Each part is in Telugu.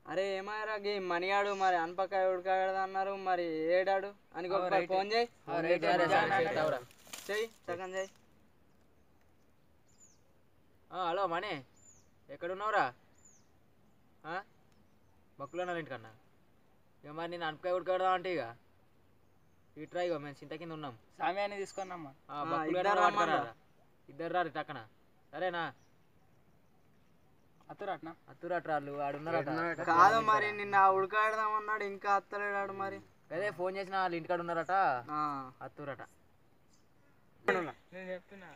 అరే ఏమారా గీ మనియాడు మరి అనపకాయ ఉడకాడు అన్నారు మరి ఏడాడు అని ఒకసారి ఫోన్ చేయి చెయ్యి సగం చేయి హలో మణి ఎక్కడున్నావురా బక్కులున్నారు ఇంటికన్నా ఇక మరి నేను అనపకాయ ఉడకదా అంటే ఇక ఇట్రా ఇగో మేము చింత కింద ఉన్నాం సామ్యాన్ని తీసుకున్నామ్మా ఆ, ఆ, బక్కులు ఇద్దరు గారు రమ్మన్నా. పట్టుకురారా. ఇద్దరు రారు టక్కన సరేనా అత్తురాట్నా అత్తురాట్రాళ్ళు ఆడున్నారట కాదు మరి నిన్న ఉడకాడదాం అన్నాడు ఇంకా అత్తలేడాడు మరి అదే ఫోన్ చేసిన వాళ్ళు ఇంటికాడ ఉన్నారట ఆ. అత్తురట నేను చెప్తున్నా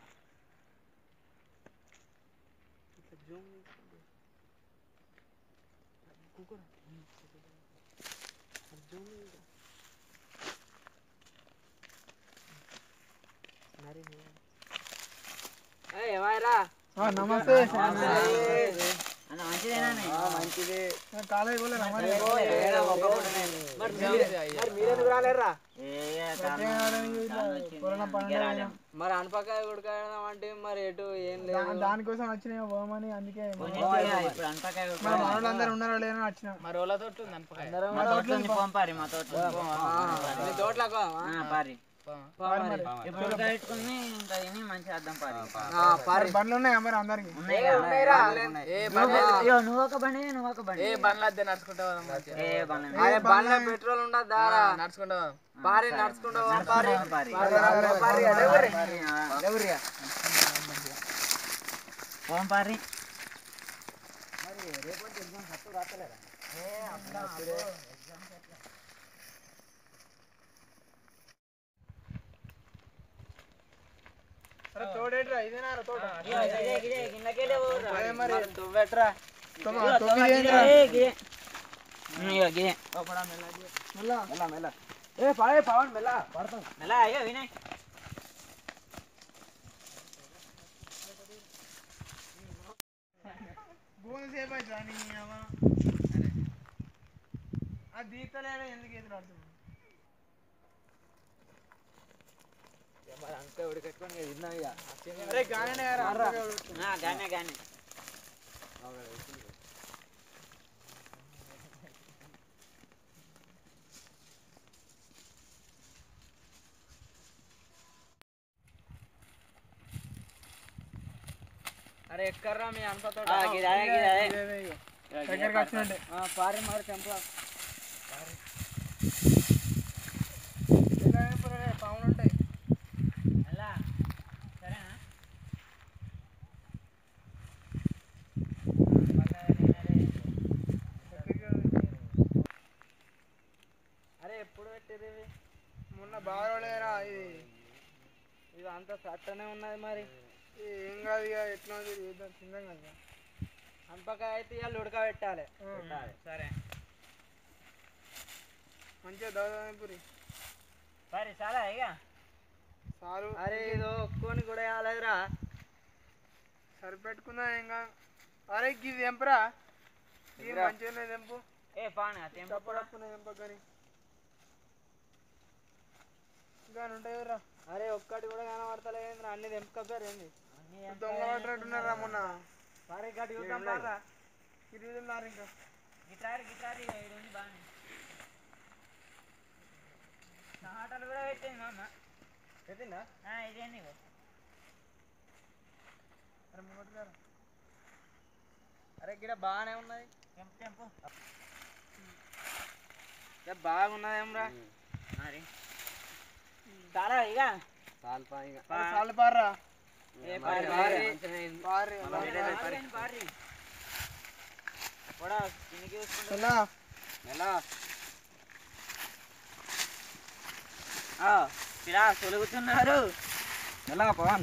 ఏమైరా నమస్తే మంచిది కాలేజ్ పోలే మరి మీరెందుకు రాలేరా కరోనా పండుగ మరి అనపకాయ ఉడకాడదాం అంటే మరి ఎటు ఏం లేదు దానికోసం వచ్చినాయి పోమని అందుకే మన మనోళ్ళందరూ ఉన్నారో లేనో వచ్చిన మరి వాళ్ళ తోటి ఉంది అనపకాయ మా తోటలో నీ తోటలకు పారి బండ్లు ఉన్నాయా మరి అందరికి ఏ బండ్లు అద్దె నడుచుకుంటా పోదాం మంచిగా. అరే బండ్ల పెట్రోల్ ఉండదు దారా నడుచుకుంటా పోదాం. పారి నడుచుకుంటూ పో, పారి అరే తోడేట్రా ఇదేనా రా తోట మరి దువ్వెట్రా తొమ్మ- తొమ్మిది ఏందిరా? ఏ పాడే పవన్ మెల్ల పడతాం భూమి సేపు అవుతుందా నీ అవ్వ? ఆ దీతలేనా ఎందుకు ఎదురాడుతున్నావు మరి అంతా ఉడకెట్టుకొని ఇక తిన్నాం ఇక అరే గానే రా అరే ఎక్కర్రా మీ అనప తోట దగ్గరికి వచ్చినట్టే ఆ, పారి మరి చెంప పావులు ఉంటాయి అరే ఎప్పుడు పెట్టేది ఇవి? మొన్న బాగా రోజులేరా ఇది ఇది అంతా సట్టనే ఉన్నది మరి ఇది ఏం కాదు ఇక ఎట్లా ఉంది చూద్దాం తిందాం కదా అనపకాయ అయితే ఇవాళ ఉడకబెట్టాలి సరే మంచిగా దాదాపురి సరే చాలా ఇక సారు అరే ఇది ఒక్కొని కూడా వేయలేదురా సరిపెట్టుకుందా ఏం కాదు అరే ఇది ఎంపరా ఇది మంచిగా ఉన్నది ఎంపు ఏ పాన తప్పడప్పున్నది ఎంప కానీ ఇంకా ఉంటాయి రా అరే ఒక్కటి కూడా కనబడతలేదురా అన్ని తెంపుకపోయారు ఏంది దొంగ పట్టినట్టున్నారా మొన్న సరే గట్టి చూద్దాం ఏం రా తిరుగుతున్నారు ఇంకా గిటార్ గిటార్ ఇది బాగానే టమాటాలు కూడా పెట్టింది మామ పెట్టిందా ఇదేంది అరే ముంగట్టుగారా. అరే గిడ బాగానే ఉన్నది తెంపు తెంపు ఇక బాగున్నదేమ్రా మరి చాలా ఇక చాలు ఇక అరే చాలు పార్రా ఏ పారి, పారి, పారి పారి. పారి కూడా కిందికి చూసుకుంటూ ఎలా ఎలా ఇలా తొలుగుతున్నారు ఎలా పవన్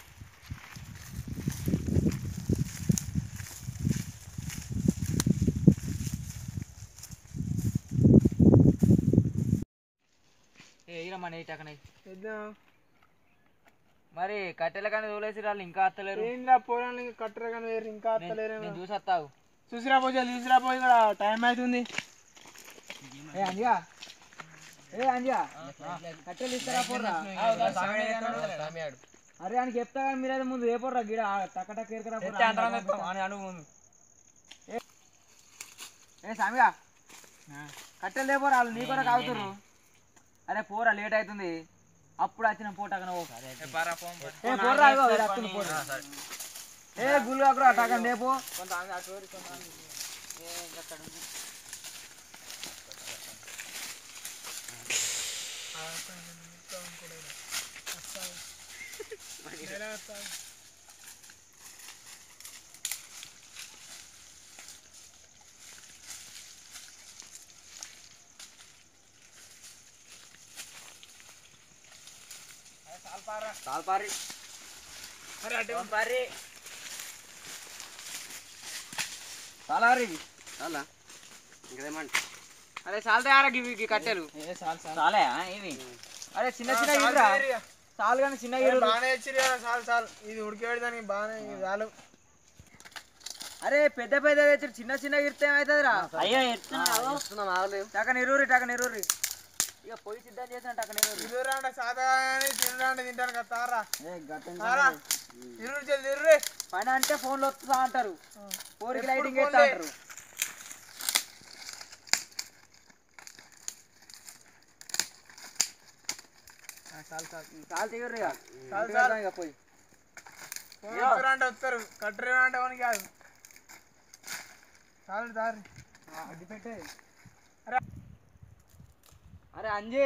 ఏ ఇరమ్మా నెయ్యి టకనై చేద్దాం మరి కట్టెల కానీ తోలేసి వాళ్ళు ఇంకా అత్తలేరు ఏంద్రా పోరాళ్ళు ఇంకా కట్టరు కానీ వేరు ఇంకా అత్తలేరేమో నేను చూసి వస్తావు చూసిరా పోయి తీసుకురా పోయి ఇక్కడ టైం అవుతుంది ఏ అంజా ఏ అంజా కట్టెలు ఇస్తారా పోర్రా అరే అని చెప్తా కానీ మీరైతే ముందు ఏ పోర్రా గిడ టక్క టక్క ఎరకరా పోర్రా. ఏ సామిగా కట్టెలు లేపోరా వాళ్ళు నీ కూడా కాగుతురు అరే పోరా లేట్ అవుతుంది అప్పుడు వచ్చిన పోటాకన ఓ ఏ పోరా ఇగో వీడు వస్తుంది పోరా ఏ గుళ్ళు కాకురా అటాకని లేపో సాల్పారి చాలా రీ చాలా ఇంకేమంట అరే చాలా తయారా ఇవి ఇవి కట్టెలు చాలే ఇవి అరే చిన్న చిన్న ఇరురా చాలు కానీ చిన్న ఇరు బాగానే ఇచ్చిరు కదా చాలు చాలు ఇది ఉడికేయడానికి బాగానే ఇది చాలు అరే పెద్ద పెద్ద తెచ్చి చిన్న చిన్న ఇరితే ఏమవుతుందిరా అయ్యో వస్తున్నాం ఆగలేవు టక నిరూరి టక నిరూరి ఇక పొయ్యి సిద్ధం చేసిన టక నిరూరి తిరుగురా అంటే సాదా కానీ తిరుగురా అంటే తింటాను కదా తారా ఏ గట్టం తారా తిరుగు చెల్లి తిరుగు పని అంటే ఫోన్లో వస్తుందా అంటారు ఫోన్కి లైటింగ్ వేస్తా అంటారు చాలు చాలు చాలు తీయరు ఇక చాలు, ఇంటికి చాలు. వెళ్దాం ఇక పోయి ఫోన్ వస్తారు అంటే వస్తారు కట్టరు అంటే వానికి కాదు చాలు చాలు అడ్డు పెట్టే అరే అంజీ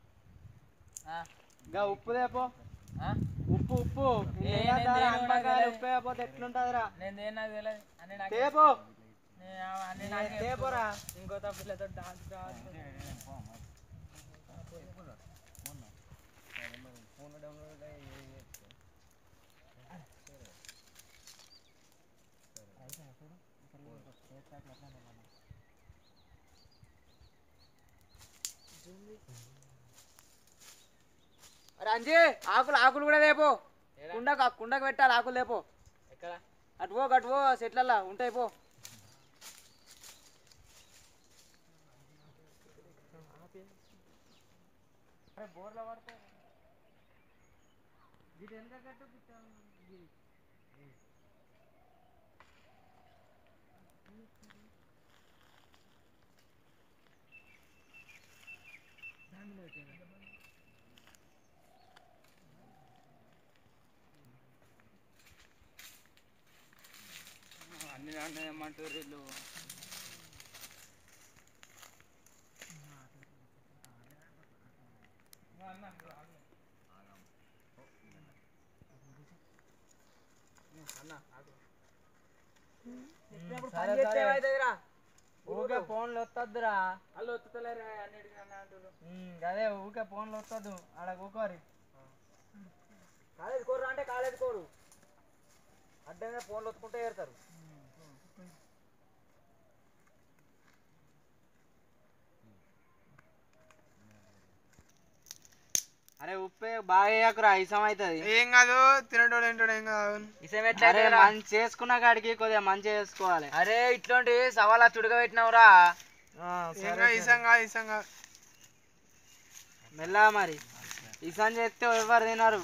గా ఉప్పు తేపో ఉప్పు ఉప్పు ఏ, ఏ నేను దేని అన్నకాయలు వాడలేదు. ఉప్పు వేయకపోతే ఎట్లుంటదిరా నేను ఏం నాకు తెలియదు అన్ని నాకు తేపో నేను అన్ని ఏ, నాకే తేపోరా ఇంకో తప్పులతో డాన్స్ డాన్స్ అరే అంజీ ఆకులు ఆకులు కూడా లేపో కుండకు కుండకు పెట్టాలి ఆకులు లేపో ఎక్కడ అటు పో అటు పో చెట్లల్లా ఉంటాయి పో అన్ని నాన్న ఏమంటారు వీళ్ళు పని చేస్తే ఏమవుతుందిరా ఊకే ఫోన్లు వస్తుందిరా వాళ్ళు వస్తలేరు అన్నిటికీ అన్న అంటారు అదే ఊకే ఫోన్లు వస్తుంది ఆడ కూకోరి కాలేజ్ కోరు అంటే కాలేజ్ కోరు అడ్డంగా ఫోన్లు వత్తుకుంటే ఏరుతారు అరే ఉప్పే బాగా వేయకురా ఇసం అవుతుంది ఏం కాదు తినటోడు ఏంటోడు ఏం కాదు ఇసం అరే మంచి చేసుకున్న కాడికి కొద్దిగా మంచి చేసుకోవాలి అరే ఇట్లాంటి సవాలా తుడక పెట్టినావురా ఏం కాదు ఇసం కాదు ఇసం కాదు మెల్లగా మరి ఇసం చేస్తే ఎవరు తినరు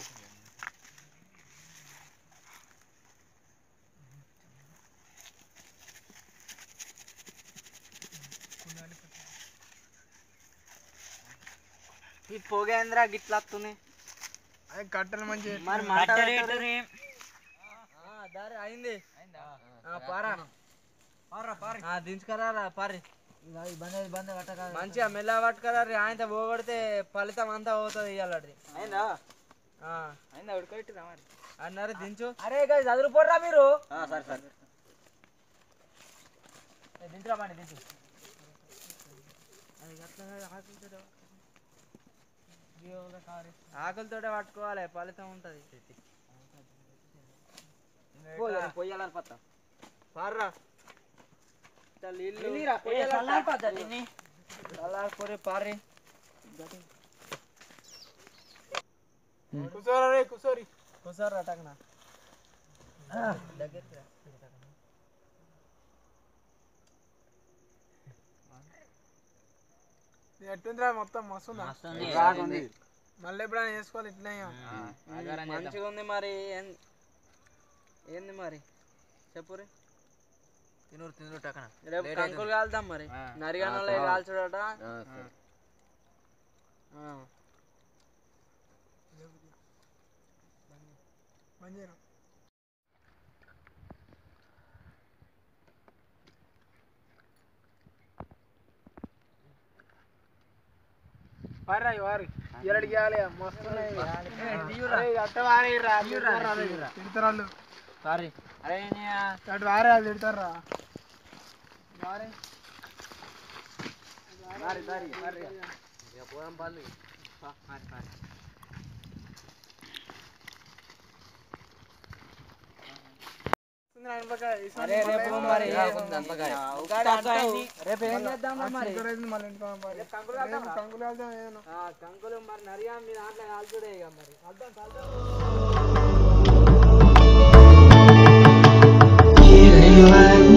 ఈ పొగేంద్ర గిట్లా వస్తుంది అది కట్టెలు మంచి మరి మంట దారి అయింది పారా పారా పారి దించుకరా పారి బంద్ బంద్ కట్టక మంచిగా మెల్ల పట్టుకరా ఆయన పోగొడితే ఫలితం అంతా పోతుంది ఇవాళది అయిందా అయిందా ఉడకబెట్టిరా మరి అన్నారు దించు అరే ఇక చదువుపోర్రా మీరు సరే సరే దించురా బండి దించు ఆకులతోటే పట్టుకోవాలి ఫలితం ఉంటది పొయ్యాలని పత్తా పార్రా నీళ్ళు పొరి పారి కూర్చోరా రే కూర్చోరి కూర్చోర్రా టకన దగ్గరికి రా ఇది ఎట్టుందిరా మొత్తం మస్తుందా బాగుంది మళ్ళీ ఎప్పుడైనా చేసుకోవాలి ఇట్లా ఇక. మంచిగా ఉంది మరి ఏం- ఏంది మరి చెప్పురి తినూరు తినూరు టకన రేపు Late కంకులు కాలుతాం మరి ఆ. నరిగానలో కాల్చుడట ఆ. వారి రాయి, వారి ఎరడికి ఇవ్వాలి మస్తు ఉన్నాయి. అరే, ఇది అట్ట వారేయరా, తిడతారు వాళ్ళు. సారీ అరే నీ అటు వారే వాళ్ళు తిడతారా వారే సారీ సారీ సారీ ఇక పోదాం పల్లి సారీ సారీ అరే రేపు మరి ఉగాది అంటావు. రేపు ఏం చేద్దాం రా మరి మళ్ళీ ఇంటికి పోదాం మరి. రేపు కంకులు వెళ్దాం ఏమన్నా ఆ, కంకులు మరి నరిగా మీ దాంట్లో కాల్చుడే ఇక మరి Here you are,